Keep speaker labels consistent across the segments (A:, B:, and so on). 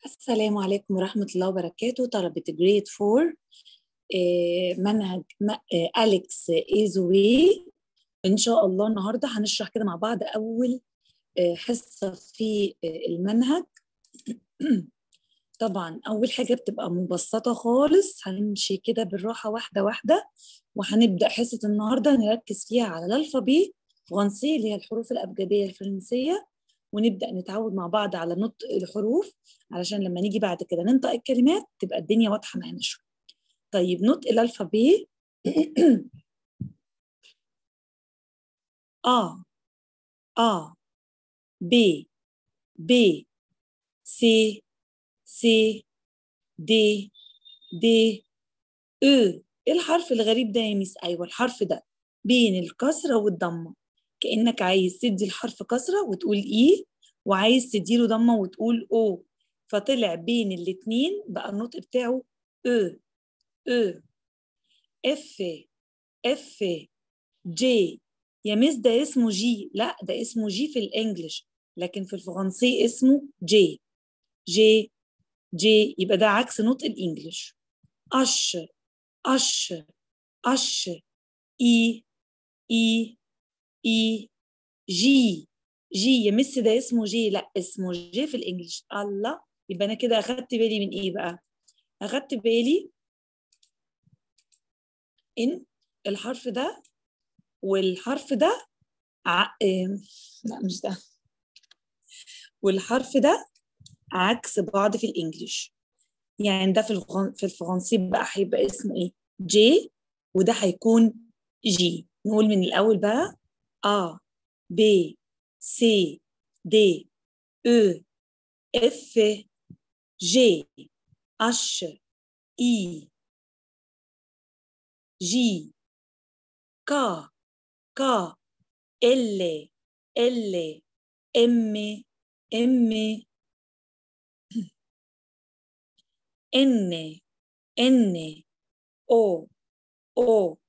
A: السلام عليكم ورحمة الله وبركاته طلبة جريد 4 آه، منهج م- آه، أليكس إيزوي إن شاء الله النهاردة هنشرح كده مع بعض أول آه، حصة في آه، المنهج طبعا أول حاجة بتبقى مبسطة خالص هنمشي كده بالراحة واحدة واحدة وهنبدأ حصة النهاردة نركز فيها على الألفابي فرنسي اللي هي الحروف الأبجدية الفرنسية ونبدأ نتعود مع بعض على نطق الحروف علشان لما نيجي بعد كده ننطق الكلمات تبقى الدنيا واضحة معانا شوية طيب نطق الألفابي آ آ ب ب سي سي دي دي او ايه الحرف الغريب ده يا ميس ايوه الحرف ده بين الكسره والضمه كانك عايز تدي الحرف كسره وتقول اي وعايز تديله ضمه وتقول او فطلع بين الاتنين بقى النطق بتاعه او او اف اف جي يا ميس ده اسمه جي لا ده اسمه جي في الانجليش لكن في الفرنسي اسمه جي جي جي يبقى ده عكس نطق الانجليش اش اش اش اي اي اي جي جي يا مس ده اسمه جي لا اسمه جي في الانجليش الله يبقى انا كده اخدت بالي من ايه بقى اخدت بالي ان الحرف ده والحرف ده ع... إيه... لا مش ده والحرف ده عكس بعض في الانجليش يعني ده في الغن... في الفرنسي بقى هيبقى اسمه ايه جي وده هيكون جي نقول من الاول بقى ا ب سي دي او اف جي اتش اي جي كا كا ال ال ام ام ان ان او او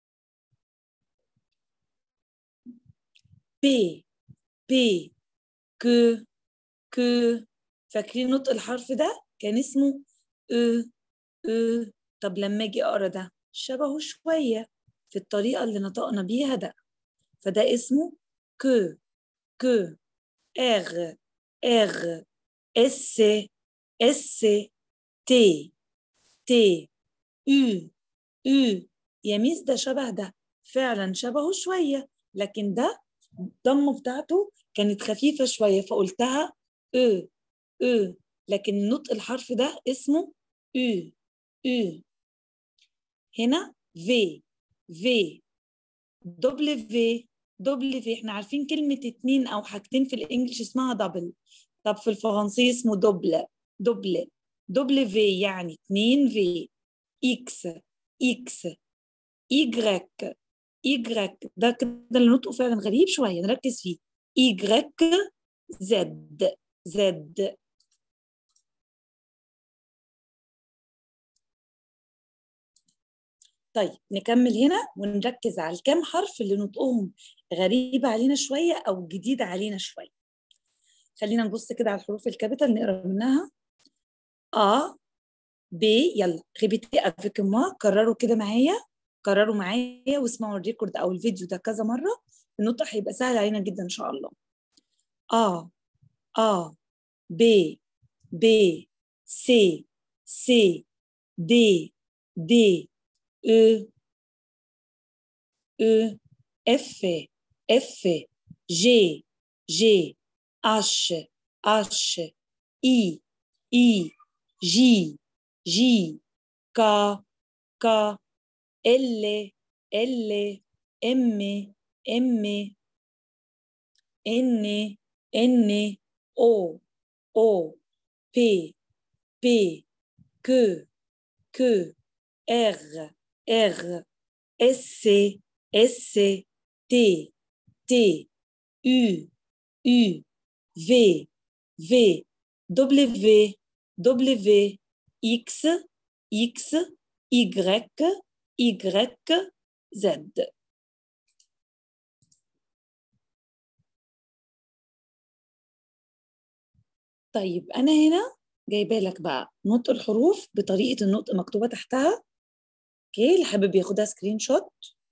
A: بي بي ك ك فاكرين نطق الحرف ده كان اسمه ا ا طب لما اجي اقرا ده شبهه شويه في الطريقه اللي نطقنا بيها ده فده اسمه ك ك ار ار اس اس تي تي يو يو يا ميس ده شبه ده فعلا شبهه شويه لكن ده الضمه بتاعته كانت خفيفه شويه فقلتها او او لكن نطق الحرف ده اسمه او او هنا في في دبليو دبليو احنا عارفين كلمة اتنين أو حاجتين في الإنجليش اسمها دبل طب في الفرنسي اسمه دبل دبل دبليو يعني اتنين في إكس إكس إيجريك إيجريك ده كده اللي نطقه فعلا غريب شوية نركز فيه إيجريك زد زد طيب نكمل هنا ونركز على الكام حرف اللي نطقهم غريب علينا شوية أو جديد علينا شوية خلينا نبص كده على الحروف الكابيتال نقرا منها A B يلا ريبيتي افيك موا كرروا كده معايا كرروا معايا واسمعوا الريكورد أو الفيديو ده كذا مرة النطق هيبقى سهل علينا جدا إن شاء الله A A B B C C D D E E F F G G H H I I J J K K L L M M N N O O P P Q Q R R S S T T U U V V W W X X Y Y Z طيب أنا هنا جايبه لك بقى نطق الحروف بطريقه النطق مكتوبه تحتها اوكي اللي حابب ياخدها سكرين شوت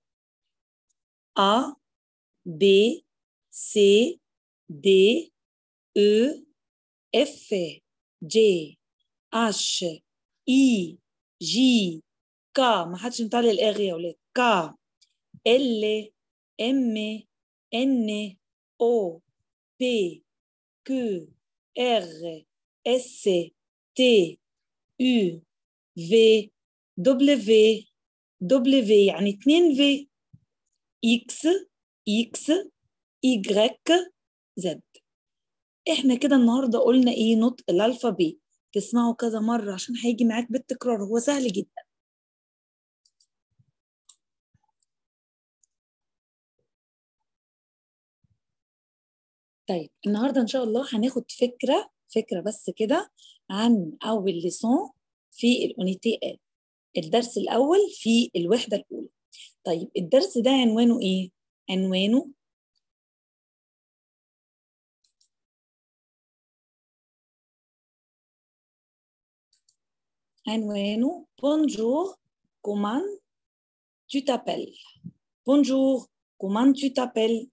A: A B C D E F G H I J K ما حدش ينطق الاغ يا ولاد K L M N O P Q R S T U V W W يعني اتنين في X X Y Z احنا كده النهارده قلنا ايه نطق الالفابي تسمعه كذا مرة عشان هيجي معاك بالتكرار هو سهل جدا طيب النهارده ان شاء الله هناخد فكره فكره بس كده عن اول ليسون في الاونيتي ا الدرس الاول في الوحده الاولى طيب الدرس ده عنوانه ايه عنوانه عنوانه بونجور كومان tu t'appelles بونجور كومان tu t'appelles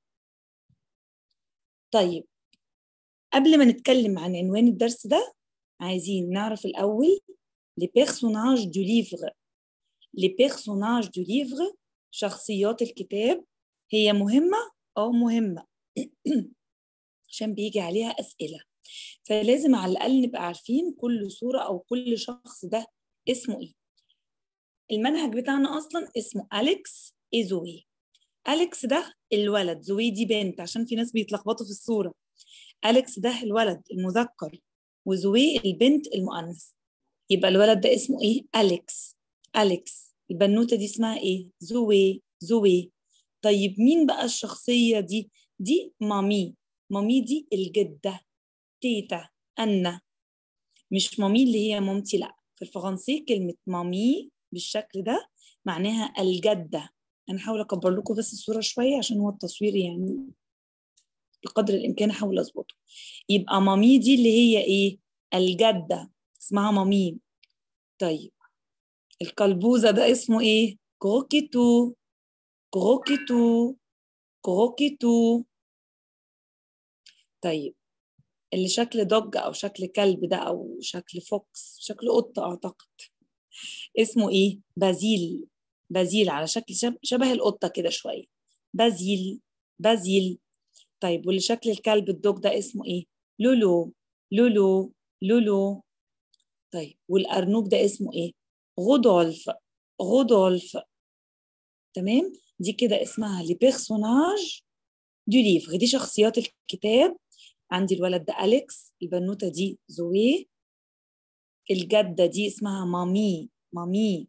A: طيب قبل ما نتكلم عن عنوان الدرس ده عايزين نعرف الأول les personnages du livre les personnages du livre شخصيات الكتاب هي مهمة أو مهمة عشان بيجي عليها أسئلة فلازم على الأقل نبقى عارفين كل صورة أو كل شخص ده اسمه إيه المنهج بتاعنا أصلا اسمه أليكس إيزوي أليكس ده الولد زوي دي بنت عشان في ناس بيتلخبطوا في الصورة أليكس ده الولد المذكر وزوي البنت المؤنث يبقى الولد ده اسمه إيه أليكس أليكس البنوتة دي اسمها إيه زوي زوي طيب مين بقى الشخصية دي دي مامي مامي دي الجدة تيتا أنا مش مامي اللي هي مامتي لا في الفرنسي كلمة مامي بالشكل ده معناها الجدة أنا هحاول أكبر لكم بس الصورة شوية عشان هو التصوير يعني بقدر الإمكان أحاول أظبطه يبقى مامي دي اللي هي إيه الجدة اسمها مامي طيب القلبوزة ده اسمه إيه كروكيتو كروكيتو كروكيتو طيب اللي شكل دوج او شكل كلب ده او شكل فوكس شكل قطه اعتقد اسمه ايه بازيل بازيل على شكل شبه القطه كده شويه بازيل بازيل طيب واللي شكل الكلب الدوج ده اسمه ايه لولو لولو لولو طيب والارنوب ده اسمه ايه غودولف غودولف تمام دي كده اسمها لي بيرسوناج دو ليفر دي شخصيات الكتاب عندي الولد ده أليكس البنوتة دي زوي الجدة دي اسمها مامي مامي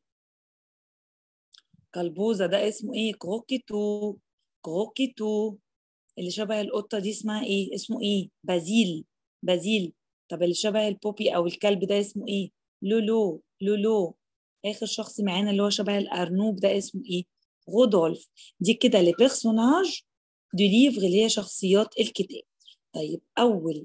A: كلبوزة ده اسمه ايه كروكيتو كروكيتو اللي شبه القطة دي اسمها ايه اسمه ايه بازيل بازيل طب اللي شبه البوبي او الكلب ده اسمه ايه لولو لولو اخر شخص معانا اللي هو شبه الارنوب ده اسمه ايه رودولف دي كده لي بيرسوناج دو ليفر اللي هي شخصيات الكتاب طيب أول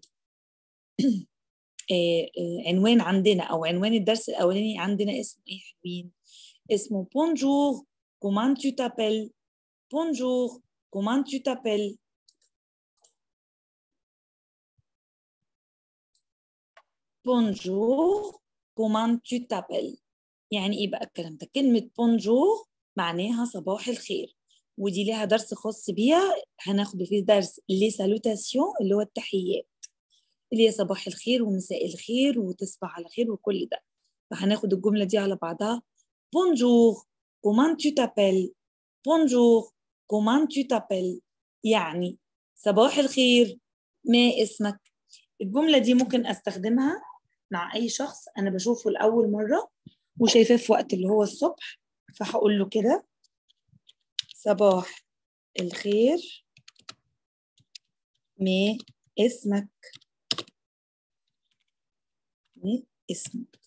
A: آه آه عنوان عندنا أو عنوان الدرس الأولاني عندنا اسمه إيه حلوين؟ اسمه بونجور كومان تو تابيل بونجور كومان تو تابيل بونجور كومان تو تابيل يعني إيه بقى الكلام ده؟ كلمة بونجور معناها صباح الخير ودي ليها درس خاص بيها هناخده فيه درس لي سالوتاسيون اللي هو التحيات اللي هي صباح الخير ومساء الخير وتصبح على خير وكل ده فهناخد الجملة دي على بعضها بونجور كومان تو تابيل بونجور كومان تو تابيل يعني صباح الخير ما اسمك الجملة دي ممكن استخدمها مع أي شخص أنا بشوفه لأول مرة وشايفاه في وقت اللي هو الصبح فهقول له كده صباح الخير ما اسمك ما اسمك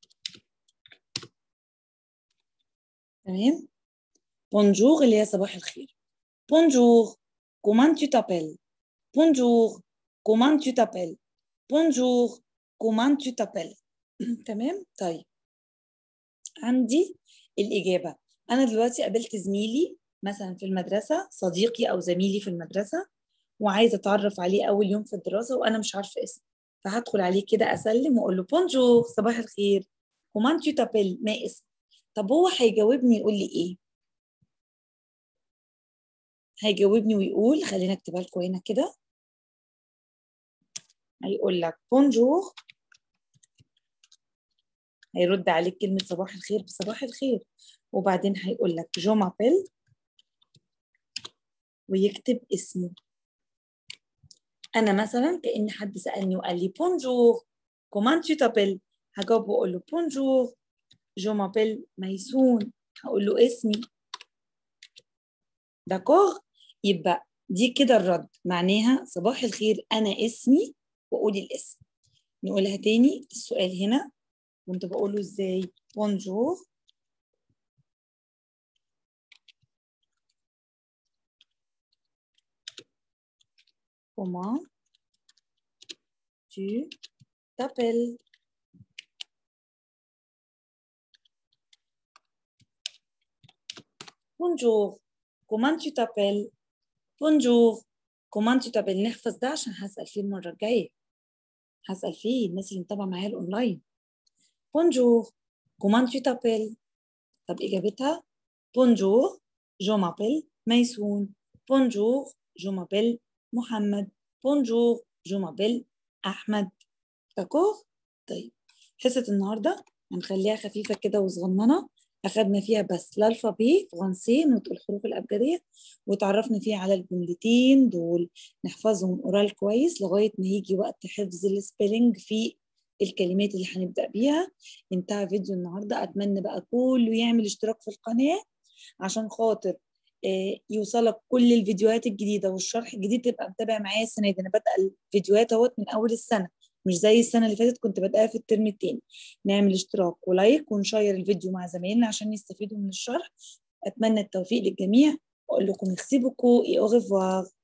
A: تمام بونجور اللي هي صباح الخير بونجور كومان تو تابيل بونجور كومان تو تابيل بونجور كومان tu t'appelles تمام طيب عندي الإجابة أنا دلوقتي قابلت زميلي مثلا في المدرسة صديقي أو زميلي في المدرسة وعايزة أتعرف عليه أول يوم في الدراسة وأنا مش عارفة اسمه فهدخل عليه كده أسلم وأقول له بونجور صباح الخير كومان tu t'appelles ما اسمك طب هو هيجاوبني يقول لي إيه هيجاوبني ويقول خلينا اكتبها لكم هنا كده هيقول لك بونجور هيرد عليك كلمة صباح الخير بصباح الخير وبعدين هيقول لك جو مابيل ويكتب اسمه أنا مثلا كأن حد سألني وقال لي بونجور كومان tu t'appelles هجاوبه وأقول له بونجور جو مابيل ميسون هقول له اسمي داكوغ يبقى دي كده الرد معناها صباح الخير أنا اسمي وقولي الاسم نقولها تاني السؤال هنا كنت بقوله ازاي بونجور comment tu t'appelles Bonjour, comment tu t'appelles Bonjour, comment tu t'appelles نحفظ ده عشان هسأل فيه المرة الجاية هسأل فيه الناس اللي متابعة معايا الأونلاين Bonjour, comment tu t'appelles طب إجابتها Bonjour, je m'appelle ميسون Bonjour, je m'appelle محمد Bonjour, je m'appelle أحمد داكور طيب حصة النهاردة هنخليها خفيفة كده وصغننة أخدنا فيها بس الألفابي فرنسي نطق الحروف الأبجدية وتعرفنا فيها على الجملتين دول نحفظهم أورال كويس لغاية ما يجي وقت حفظ السبيلنج في الكلمات اللي هنبدأ بيها انتهى فيديو النهاردة أتمنى بقى كله يعمل اشتراك في القناة عشان خاطر يوصلك كل الفيديوهات الجديدة والشرح الجديد تبقى متابع معايا السنة دي أنا بادئة الفيديوهات اهوت من أول السنة مش زي السنة اللي فاتت كنت بادئها في الترم التاني نعمل اشتراك ولايك ونشير الفيديو مع زمايلنا عشان يستفيدوا من الشرح أتمنى التوفيق للجميع وأقول لكم merci beaucoup et au revoir